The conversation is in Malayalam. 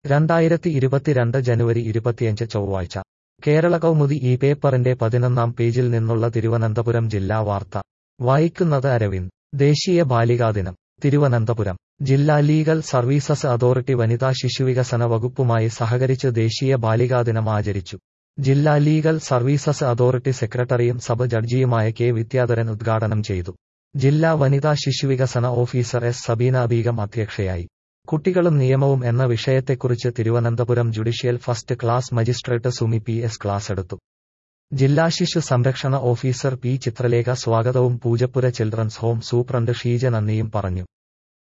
രണ്ടായിരത്തി ഇരുപത്തിരണ്ട് ജനുവരി ഇരുപത്തിയഞ്ച് ചൊവ്വാഴ്ച കേരള കൗമുദി ഈ പേപ്പറിന്റെ പതിനൊന്നാം പേജിൽ നിന്നുള്ള തിരുവനന്തപുരം ജില്ലാ വാർത്ത വായിക്കുന്നത് അരവിന്ദ് ദേശീയ ബാലികാ ദിനം തിരുവനന്തപുരം ജില്ലാ ലീഗൽ സർവീസസ് അതോറിറ്റി വനിതാ ശിശുവികസന വകുപ്പുമായി സഹകരിച്ച് ദേശീയ ബാലികാ ദിനം ആചരിച്ചു ജില്ലാ ലീഗൽ സർവീസസ് അതോറിറ്റി സെക്രട്ടറിയും സബ് ജഡ്ജിയുമായ കെ വിദ്യാധരൻ ഉദ്ഘാടനം ചെയ്തു ജില്ലാ വനിതാ ശിശുവികസന ഓഫീസർ എസ് സബീന ബീഗം അധ്യക്ഷയായി കുട്ടികളും നിയമവും എന്ന വിഷയത്തെക്കുറിച്ച് Thiruvananthapuram judicial first class magistrate Sumi P S class എടുത്തു ജില്ലാ ശിശു സംരക്ഷണ ഓഫീസർ പി ചിത്രലേഖ സ്വാഗതവും Poojappura children's home superintendent Sheeja നന്ദിയും പറഞ്ഞു